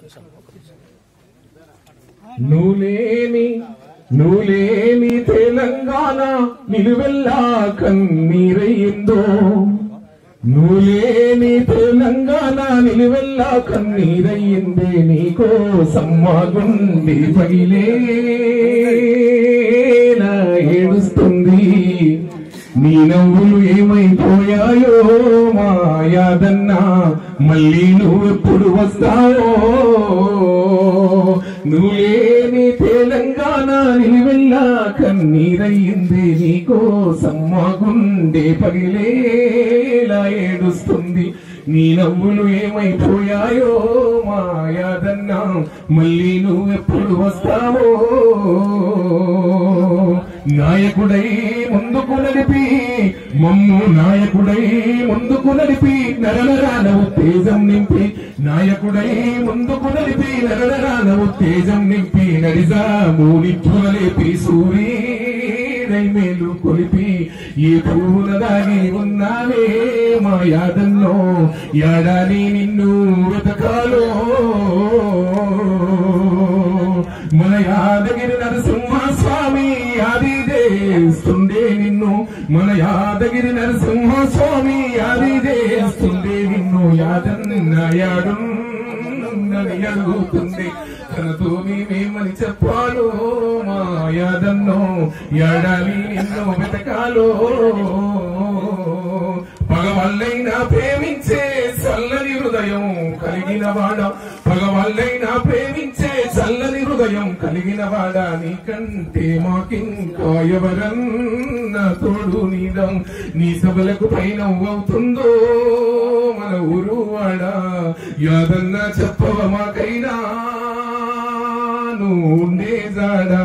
నువ్వులేని నువ్వులేని తెలంగాణ నిలువెల్లా కన్నీరయ్యిందో నువ్వులేని తెలంగాణ నిలువెల్లా కన్నీరయ్యిందే నీకో సమ్మాగుండి పగిలేలా ఏడుస్తుంది నీ నవ్వులు ఏమైపోయాయో మాయాదన్నా మళ్ళీ నువ్వెప్పుడు వస్తావో నువ్వు లేని తెలంగాణ నిలువెల్లా కన్నీరయ్యింది నీకో సమ్మాగుండే పగిలేలా ఏడుస్తుంది నీ నవ్వులు ఏమైపోయాయో మాయాదన్నా మళ్ళీ నువ్వెప్పుడు వస్తావో నాయకుడై ముందుకు నడిపి మమ్ము నాయకుడై ముందుకు నడిపి నరనరాన ఉత్తేజం నింపి నాయకుడై ముందుకు నడిపి నరనరాన ఉత్తేజం నింపి నడిజా మూలిత్వలేపి సూర్యై మేలు కొలిపి ఏ పూల దాగి ఉన్నావే మా యాదన్నో యాడాని నిన్ను వెతకాలో మన యాదగిరి నరసింహ స్వామి యాది చేస్తుండే నిన్ను మన యాదగిరి నరసింహ స్వామి యాది చేస్తుండే నిన్ను యాదన్న యాడున్నని అడుగుతుంది తనతో మేమేమని చెప్పాలో మా యాదన్నో యాడాలి నిన్ను వెతకాలో పగవల్లైనా ప్రేమించే చల్లని హృదయం కలిగిన వాడ పగవల్లైనా ప్రేమించే చల్లని హృదయం కలిగిన వాడ నీకంటే మాకింకా ఎవరన్నా తోడు నీడం నీ సభలకు పైన అవుతుందో మన ఊరు వాడ యాదన్నా చెప్పవ మాకైనా నువ్వు ఉండే జాడా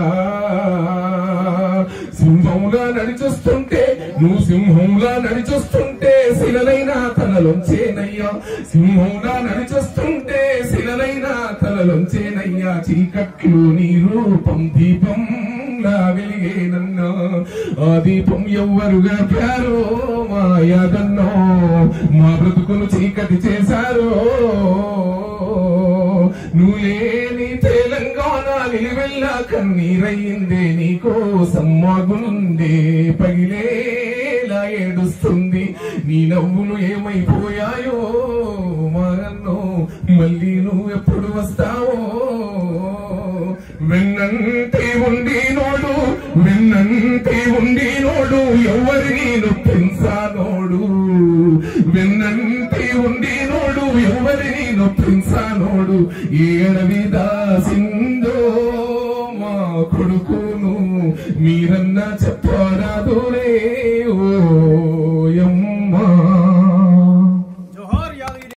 సింహంలా నడిచొస్తుంటే నువ్వు సింహంలా నడిచొస్తుంటే శిలలైనా తనలొంచేనయ్యా సింహంలా నడిచొస్తుంటే శిలలైనా తనలొంచేనయ్యా చీకట్లు నీ రూపం దీపం లా వెలిగేనన్నా ఆ దీపం ఎవ్వరుగా ప్యారో మా యాదన్నో మా బ్రతుకును చీకటి చేశారో నువ్వు లేని తెలంగాణ నిలువెల్లా కన్నీరయ్యిందే నీకో సమ్మాగునుందే పగిలేలా ఏడుస్తుంది నీ నవ్వులు ఏమైపోయాయో మారన్నో మళ్ళీ నువ్వు ఎప్పుడు వస్తావో వెన్నంటే ఉండి నోడు వెన్నంటే ఉండి నోడు ఎవరిని నొప్పించానోడు వెన్నంటే ఉండి నోడు ఎవరిని నొప్పించానోడు ఏడవి దాసిందో మా కొడుకును మీరన్నా చెప్పరాదులే ఓ